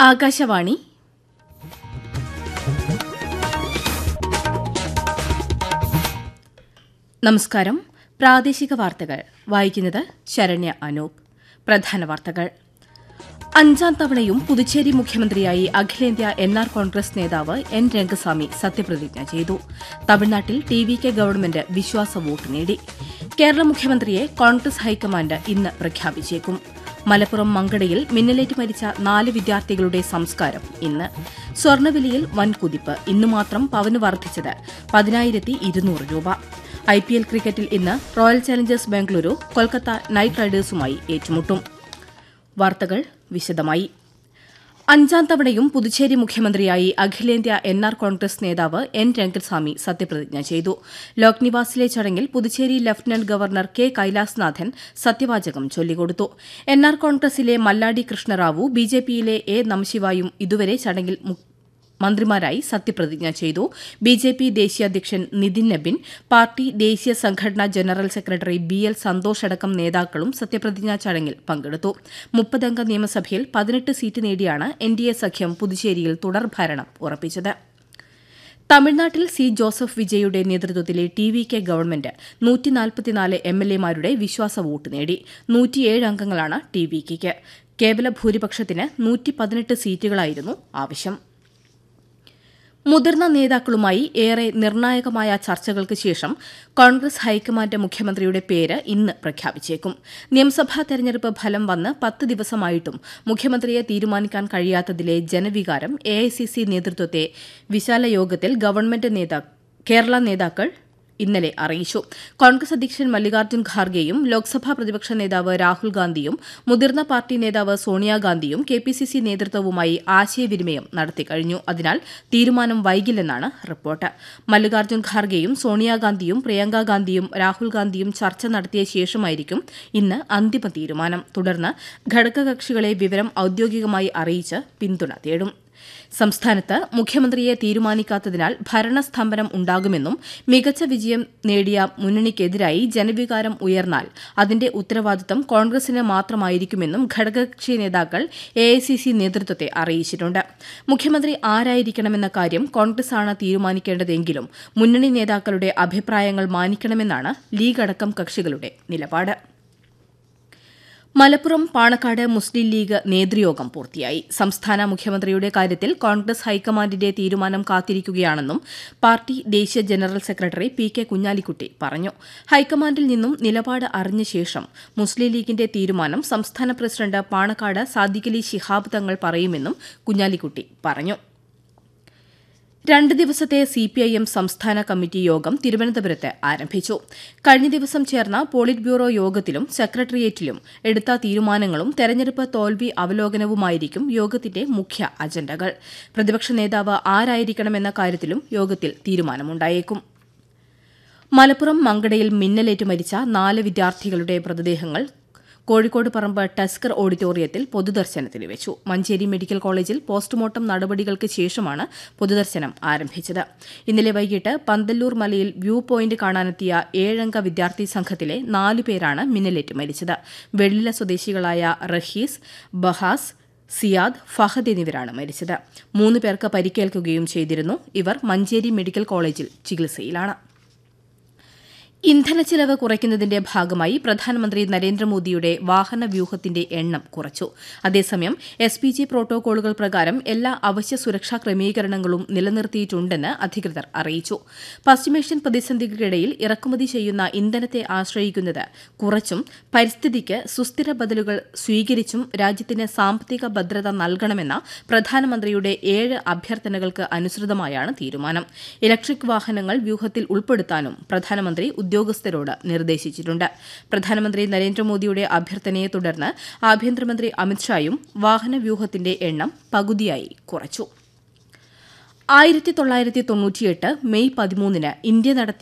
ആകാശവാണി നമസ്കാരം പ്രാദേശിക വാർത്തകൾ വായിക്കുന്നത് ശരണ്യ അനൂപ് പ്രധാന വാർത്തകൾ അഞ്ചാം തവണയും പുതുച്ചേരി മുഖ്യമന്ത്രിയായി അഖിലേന്ത്യാ എൻ ആർ കോൺഗ്രസ് നേതാവ് എൻ രംഗസ്വാമി സത്യപ്രതിജ്ഞ ചെയ്തു തമിഴ്നാട്ടിൽ ടി വി കെ ഗവൺമെന്റ് വിശ്വാസ വോട്ട് നേടി കേരള മുഖ്യമന്ത്രിയെ കോൺഗ്രസ് ഹൈക്കമാൻഡ് ഇന്ന് പ്രഖ്യാപിച്ചേക്കും മലപ്പുറം മങ്കടയിൽ മിന്നലേറ്റ് മരിച്ച നാല് വിദ്യാർത്ഥികളുടെ സംസ്കാരം ഇന്ന് സ്വർണ്ണവിലയിൽ വൻ കുതിപ്പ് ഇന്നു മാത്രം പവന് വർദ്ധിച്ചത് പതിനായിരത്തി ഇരുന്നൂറ് രൂപ ഐ പി എൽ ക്രിക്കറ്റിൽ ഇന്ന് royal challengers Bengaluru Kolkata knight റൈഡേഴ്സുമായി ഏറ്റുമുട്ടും വാർത്തകൾ വിശദമായി അഞ്ചാം തവണയും പുതുച്ചേരി മുഖ്യമന്ത്രിയായി അഖിലേന്ത്യാ എൻ ആർ കോൺഗ്രസ് നേതാവ് എൻ രംഗസ്വാമി സത്യപ്രതിജ്ഞ ചെയ്തു ലോക്നിവാസിലെ ചടങ്ങിൽ Puducherry lieutenant governor K Kailashnathan സത്യവാചകം ചൊല്ലിക്കൊടുത്തു എൻ ആർ കോൺഗ്രസിലെ മല്ലാടി കൃഷ്ണറാവു ബിജെപിയിലെ എ നംശിവായും ഇതുവരെ ചടങ്ങിൽ മന്ത്രിമാരായി സത്യപ്രതിജ്ഞ ചെയ്തു ബിജെപി ദേശീയ അധ്യക്ഷൻ നിതിൻ നബിൻ പാർട്ടി ദേശീയ സംഘടനാ general secretary B L Santhosh അടക്കം നേതാക്കളും സത്യപ്രതിജ്ഞാ ചടങ്ങിൽ പങ്കെടുത്തു മുപ്പതംഗ നിയമസഭയിൽ പതിനെട്ട് സീറ്റ് നേടിയാണ് എൻ ഡി എ സഖ്യം പുതുച്ചേരിയിൽ തുടർഭരണം ഉറപ്പിച്ചത് തമിഴ്നാട്ടിൽ സി ജോസഫ് വിജയുടെ നേതൃത്വത്തിലെ ടി വി കെ ഗവൺമെന്റ് നൂറ്റിനാൽപ്പത്തിനാല് എം എൽ എമാരുടെ വിശ്വാസ വോട്ട് നേടി നൂറ്റിയേഴ് അംഗങ്ങളാണ് ടി വി കെയ്ക്ക് കേവല ഭൂരിപക്ഷത്തിന് നൂറ്റി പതിനെട്ട് സീറ്റുകളായിരുന്നു ആവശ്യം മുതിർന്ന നേതാക്കളുമായി ഏറെ നിർണായകമായ ചർച്ചകൾക്ക് ശേഷം കോൺഗ്രസ് ഹൈക്കമാൻഡ് മുഖ്യമന്ത്രിയുടെ പേര് ഇന്ന് പ്രഖ്യാപിച്ചേക്കും നിയമസഭാ തെരഞ്ഞെടുപ്പ് ഫലം വന്ന് പത്ത് ദിവസമായിട്ടും മുഖ്യമന്ത്രിയെ തീരുമാനിക്കാൻ കഴിയാത്തതിലെ ജനവികാരം എഐസിസി നേതൃത്വത്തെ വിശാല യോഗത്തിൽ ഗവൺമെന്റ് കേരള നേതാക്കൾ ഇന്നലെ അറിയിച്ചു കോൺഗ്രസ് അധ്യക്ഷൻ മല്ലികാർജ്ജുൻ ഖാർഗെയും ലോക്സഭാ പ്രതിപക്ഷ നേതാവ് രാഹുൽ ഗാന്ധിയും മുതിർന്ന പാർട്ടി നേതാവ് സോണിയാഗാന്ധിയും കെപിസിസി നേതൃത്വവുമായി ആശയവിനിമയം നടത്തിക്കഴിഞ്ഞു അതിനാൽ തീരുമാനം വൈകില്ലെന്നാണ് റിപ്പോർട്ട് മല്ലികാർജ്ജുൻ ഖാർഗെയും സോണിയാഗാന്ധിയും പ്രിയങ്ക ഗാന്ധിയും രാഹുൽ ഗാന്ധിയും ചർച്ച നടത്തിയ ശേഷമായിരിക്കും ഇന്ന് അന്തിമ തീരുമാനം തുടർന്ന് ഘടകകക്ഷികളെ വിവരം ഔദ്യോഗികമായി അറിയിച്ച് പിന്തുണ തേടും സംസ്ഥാനത്ത് മുഖ്യമന്ത്രിയെ തീരുമാനിക്കാത്തതിനാൽ ഭരണസ്തംഭനം ഉണ്ടാകുമെന്നും മികച്ച വിജയം നേടിയ മുന്നണിക്കെതിരായി ജനവികാരം ഉയർന്നാൽ അതിന്റെ ഉത്തരവാദിത്തം കോൺഗ്രസിന് മാത്രമായിരിക്കുമെന്നും ഘടകകക്ഷി നേതാക്കൾ എഐസിസി നേതൃത്വത്തെ അറിയിച്ചിട്ടുണ്ട് മുഖ്യമന്ത്രി ആരായിരിക്കണമെന്ന കാര്യം കോൺഗ്രസാണ് തീരുമാനിക്കേണ്ടതെങ്കിലും മുന്നണി നേതാക്കളുടെ അഭിപ്രായങ്ങൾ മാനിക്കണമെന്നാണ് ലീഗ് അടക്കം കക്ഷികളുടെ നിലപാട് മലപ്പുറം പാണക്കാട് മുസ്ലിം ലീഗ് നേതൃയോഗം പൂർത്തിയായി സംസ്ഥാന മുഖ്യമന്ത്രിയുടെ കാര്യത്തിൽ കോൺഗ്രസ് ഹൈക്കമാൻഡിന്റെ തീരുമാനം കാത്തിരിക്കുകയാണെന്നും പാർട്ടി ദേശീയ general secretary P K Kunhalikutty പറഞ്ഞു ഹൈക്കമാൻഡിൽ നിന്നും നിലപാട് അറിഞ്ഞ ശേഷം മുസ്ലിം ലീഗിന്റെ തീരുമാനം സംസ്ഥാന പ്രസിഡന്റ് പാണക്കാട് സാദിഖലി ശിഹാബ് തങ്ങൾ പറയുമെന്നും കുഞ്ഞാലിക്കുട്ടി പറഞ്ഞു രണ്ട് ദിവസത്തെ സിപിഐഎം സംസ്ഥാന കമ്മിറ്റി യോഗം തിരുവനന്തപുരത്ത് ആരംഭിച്ചു കഴിഞ്ഞ ദിവസം ചേർന്ന പോളിറ്റ് ബ്യൂറോ യോഗത്തിലും സെക്രട്ടേറിയറ്റിലും എടുത്ത തീരുമാനങ്ങളും തെരഞ്ഞെടുപ്പ് തോൽവി അവലോകനവുമായിരിക്കും യോഗത്തിന്റെ മുഖ്യ അജണ്ടകൾ പ്രതിപക്ഷ നേതാവ് ആരായിരിക്കണമെന്ന കാര്യത്തിലും യോഗത്തിൽ തീരുമാനമുണ്ടായേക്കും മലപ്പുറം മങ്കടയിൽ മിന്നലേറ്റ് മരിച്ച നാല് വിദ്യാർത്ഥികളുടെ മൃതദേഹങ്ങൾ കോഴിക്കോട് പറമ്പ് ടസ്കർ ഓഡിറ്റോറിയത്തിൽ പൊതുദർശനത്തിന് വെച്ചു മഞ്ചേരി മെഡിക്കൽ കോളേജിൽ പോസ്റ്റ്മോർട്ടം നടപടികൾക്ക് ശേഷമാണ് പൊതുദർശനം ആരംഭിച്ചത് ഇന്നലെ വൈകിട്ട് പന്തല്ലൂർ മലയിൽ വ്യൂ പോയിന്റ് കാണാനെത്തിയ ഏഴംഗ വിദ്യാർത്ഥി സംഘത്തിലെ നാലുപേരാണ് മിന്നലേറ്റ് മരിച്ചത് വെള്ളില സ്വദേശികളായ റഹീസ് ബഹാസ് സിയാദ് ഫഹദ് എന്നിവരാണ് മരിച്ചത് മൂന്ന് പേർക്ക് പരിക്കേൽക്കുകയും ചെയ്തിരുന്നു ഇവർ മഞ്ചേരി മെഡിക്കൽ കോളേജിൽ ചികിത്സയിലാണ് ഇന്ധനച്ചെലവ് കുറയ്ക്കുന്നതിന്റെ ഭാഗമായി പ്രധാനമന്ത്രി നരേന്ദ്രമോദിയുടെ വാഹന വ്യൂഹത്തിന്റെ എണ്ണം കുറച്ചു അതേസമയം എസ് പി ജി പ്രോട്ടോകോളുകൾ പ്രകാരം എല്ലാ അവശ്യ സുരക്ഷാ ക്രമീകരണങ്ങളും നിലനിർത്തിയിട്ടുണ്ടെന്ന് അധികൃതർ അറിയിച്ചു പശ്ചിമേഷ്യൻ പ്രതിസന്ധികൾക്കിടയിൽ ഇറക്കുമതി ചെയ്യുന്ന ഇന്ധനത്തെ ആശ്രയിക്കുന്നത് കുറച്ചും പരിസ്ഥിതിക്ക് സുസ്ഥിര ബദലുകൾ സ്വീകരിച്ചും രാജ്യത്തിന് സാമ്പത്തിക ഭദ്രത നൽകണമെന്ന പ്രധാനമന്ത്രിയുടെ ഏഴ് അഭ്യർത്ഥനകൾക്ക് അനുസൃതമായാണ് തീരുമാനം ഇലക്ട്രിക് വാഹനങ്ങൾ വ്യൂഹത്തിൽ ഉൾപ്പെടുത്താനും പ്രധാനമന്ത്രി ഉദ്യോഗസ്ഥരോട് നിർദ്ദേശിച്ചിട്ടുണ്ട് പ്രധാനമന്ത്രി നരേന്ദ്രമോദിയുടെ അഭ്യർത്ഥനയെ തുടർന്ന് ആഭ്യന്തരമന്ത്രി അമിത്ഷായും വാഹനവ്യൂഹത്തിന്റെ എണ്ണം പകുതിയായി കുറച്ചു ആയിരത്തി തൊള്ളായിരത്തി തൊണ്ണൂറ്റിയെട്ട് മെയ് പതിമൂന്നിന് ഇന്ത്യ നടത്തിയ